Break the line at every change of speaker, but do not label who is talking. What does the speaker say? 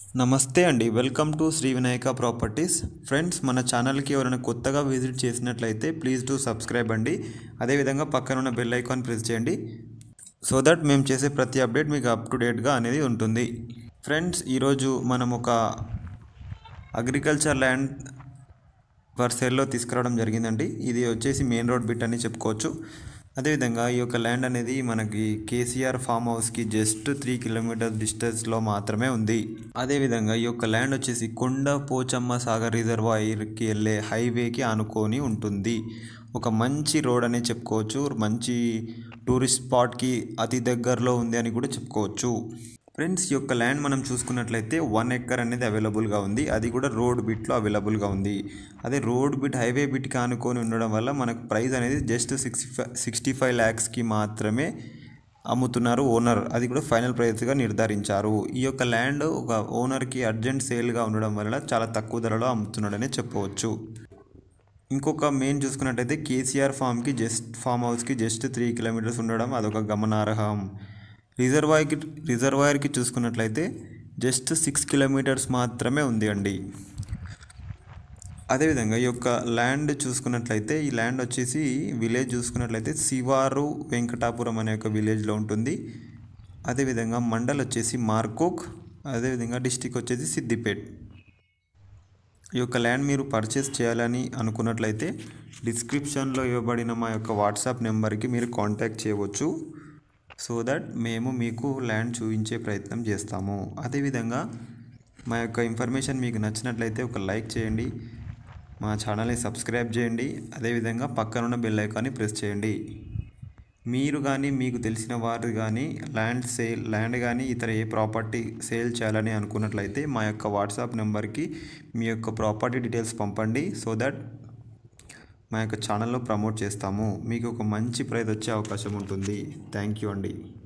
నమస్తే అండి welcome to Shri Vinayaka Properties friends మన ఛానల్కి ఎవరైనా కొత్తగా విజిట్ చేసినట్లయితే ప్లీజ్ టు సబ్స్క్రైబ్ అండి అదేవిధంగా పక్కన ఉన్న బెల్ ఐకాన్ ప్రెస్ చేయండి సో దట్ మేము చేసే ప్రతి అప్డేట్ మీకు అప్ టు డేట్గా అనేది ఉంటుంది ఫ్రెండ్స్ ఈరోజు మనం ఒక అగ్రికల్చర్ ల్యాండ్ ఫర్ సేల్లో తీసుకురావడం జరిగిందండి ఇది వచ్చేసి మెయిన్ రోడ్ బిట్ అని చెప్పుకోవచ్చు అదేవిధంగా ఈ యొక్క ల్యాండ్ అనేది మనకి కేసీఆర్ ఫామ్ హౌస్కి జస్ట్ త్రీ కిలోమీటర్ డిస్టెన్స్లో మాత్రమే ఉంది అదేవిధంగా ఈ యొక్క ల్యాండ్ వచ్చేసి కొండ పోచమ్మ సాగర్ రిజర్వాయర్కి వెళ్ళే హైవేకి ఆనుకొని ఉంటుంది ఒక మంచి రోడ్ అని చెప్పుకోవచ్చు మంచి టూరిస్ట్ స్పాట్కి అతి దగ్గరలో ఉంది అని కూడా చెప్పుకోవచ్చు ఫ్రెండ్స్ ఈ యొక్క ల్యాండ్ మనం చూసుకున్నట్లయితే వన్ ఎక్కర్ అనేది అవైలబుల్గా ఉంది అది కూడా రోడ్ బిట్లో అవైలబుల్గా ఉంది అదే రోడ్ బిట్ హైవే బిట్కి ఆనుకొని ఉండడం వల్ల మనకు ప్రైస్ అనేది just sixty five sixty five ల్యాక్స్కి మాత్రమే అమ్ముతున్నారు ఓనర్ అది కూడా ఫైనల్ ప్రైస్గా నిర్ధారించారు ఈ యొక్క ల్యాండ్ ఒక ఓనర్కి అర్జెంట్ సేల్గా ఉండడం వల్ల చాలా తక్కువ ధరలో అమ్ముతున్నాడని చెప్పవచ్చు ఇంకొక మెయిన్ చూసుకున్నట్టయితే కేసీఆర్ ఫామ్కి జస్ట్ ఫామ్ హౌస్కి జస్ట్ త్రీ కిలోమీటర్స్ ఉండడం అదొక గమనార్హం రిజర్వాయర్కి రిజర్వాయర్కి చూసుకున్నట్లయితే జస్ట్ సిక్స్ కిలోమీటర్స్ మాత్రమే ఉంది అండి అదేవిధంగా ఈ యొక్క ల్యాండ్ చూసుకున్నట్లయితే ఈ ల్యాండ్ వచ్చేసి విలేజ్ చూసుకున్నట్లయితే శివారు వెంకటాపురం అనే ఒక విలేజ్లో ఉంటుంది అదేవిధంగా మండల్ వచ్చేసి మార్కోక్ అదేవిధంగా డిస్టిక్ వచ్చేసి సిద్దిపేట్ ఈ యొక్క ల్యాండ్ మీరు పర్చేస్ చేయాలని అనుకున్నట్లయితే డిస్క్రిప్షన్లో ఇవ్వబడిన మా యొక్క వాట్సాప్ నెంబర్కి మీరు కాంటాక్ట్ చేయవచ్చు సో దట్ మేము మీకు ల్యాండ్ చూపించే ప్రయత్నం చేస్తాము అదేవిధంగా మా యొక్క ఇన్ఫర్మేషన్ మీకు నచ్చినట్లయితే ఒక లైక్ చేయండి మా ఛానల్ని సబ్స్క్రైబ్ చేయండి అదేవిధంగా పక్కనున్న బెల్ ఐకాన్ని ప్రెస్ చేయండి మీరు కానీ మీకు తెలిసిన వారు కానీ ల్యాండ్ సేల్ ల్యాండ్ కానీ ఇతర ఏ ప్రాపర్టీ సేల్ చేయాలని అనుకున్నట్లయితే మా యొక్క వాట్సాప్ నెంబర్కి మీ యొక్క ప్రాపర్టీ డీటెయిల్స్ పంపండి సో దట్ మా యొక్క ఛానల్లో ప్రమోట్ చేస్తాము మీకు ఒక మంచి ప్రైజ్ వచ్చే అవకాశం ఉంటుంది థ్యాంక్ యూ అండి